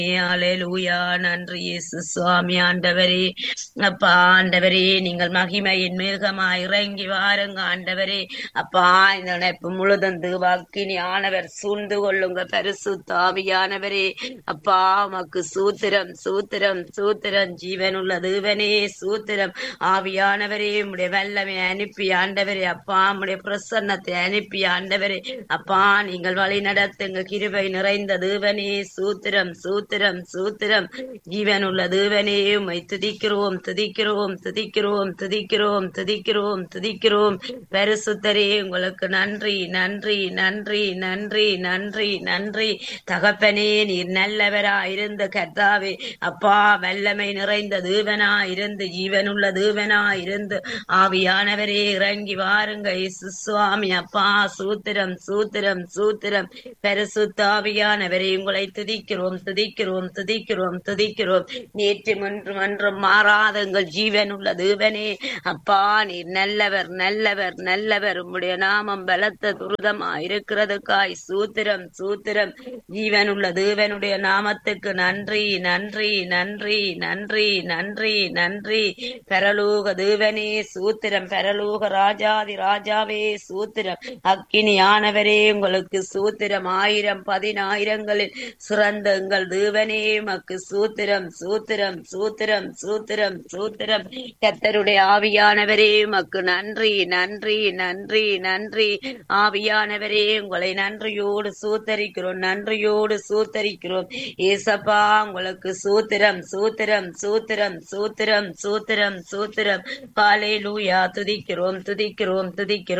அலையலூயா நன்றி இயேசு சுவாமி ஆண்டவரே அப்பா ஆண்டவரே நீங்கள் மகிமையின் மேகமாய் இறங்கி வாருங்க ஆண்டவரே அப்பா இந்த நினைப்பு முழுதும் வாக்கினி ஆனவர் சூழ்ந்து கொள்ளுங்க பரிசு தாவியானவரே அப்பா உமக்கு சூத்திரம் சூத்திரம் சூத்திரம் ஜீவனுள்ள தேவனே சூத்திரம் ஆவியானவரே உடைய வல்லமை அனுப்பி ஆண்டவரே அப்பா உடைய பிரசன்னத்தை அனுப்பி ஆண்டவரே அப்பா நீங்கள் வழி நடத்துங்க கிருபை நிறைந்த தேவனே சூத்திரம் சூத்திரம் சூத்திரம் ஜீவனுள்ள தேவனே உம்மை துதிக்கிறோம் துதிக்கிறோம் துதிக்கிறோம் துதிக்கிறோம் துதிக்கிறோம் துதிக்கிறோம் பரிசுத்தரே உங்களுக்கு நன்றி நன்றி நன்றி நன்றி நன்றி நன்றி தகப்பனே நீர் நல்லவரா இருந்த கர்த்தாவே அப்பா வல்லமை நிறைந்த தேவனா இருந்து ஜீவனுள்ள தேவனா இருந்து ஆவியானவரே இறங்கி வாருங்க இயேசு சுவாமி அப்பா சூத்திரம் சூத்திரம் சூத்திரம் பரிசுத்தாவியானவரே உங்களை துதிக்கிறோம் துதிக்கிறோம் துதிக்கிறோம் துதிக்கிறோம் நேற்று முன்றும் அன்றும் மாறாத எங்கள் ஜீவன் உள்ள தேவனே அப்பா நீர் நல்லவர் நல்லவர் நல்லவர் உம்முடைய நாமம் பலத்த துரிதமா இருக்கிறதுக்காய் சூத்திரம் சூத்திரம் ஜீவன் உள்ள தேவனுடைய நாமத்துக்கு நன்றி நன்றி நன்றி நன்றி நன்றி நன்றி பரலோக தேவனே சூத்திரம் பரலோக ராஜாதி ராஜாவே சூத்திரம் அக்கினியானவரே உங்களுக்கு சூத்திரம் ஆயிரம் பதினாயிரங்களில் சிறந்த எங்கள் தேவனே மக்கு சூத்திரம் சூத்திரம் சூத்திரம் சூத்திரம் சூத்திரம் கர்த்தருடைய ஆவியானவரே மக்கு நன்றி நன்றி நன்றி நன்றி ஆவியானவரே உங்களை நன்றியோடு சூத்தரிக்கிறோம் நன்றியோடு சூத்தரிக்கிறோம் ஏசப்பா உங்களுக்கு சூத்திரம் சூத்திரம் சூத்திரம் சூத்திரம் சூத்திரம் சூத்திரம் காலை லூயா துதிக்கிறோம் துதிக்கிறோம் துதிக்கிறோம்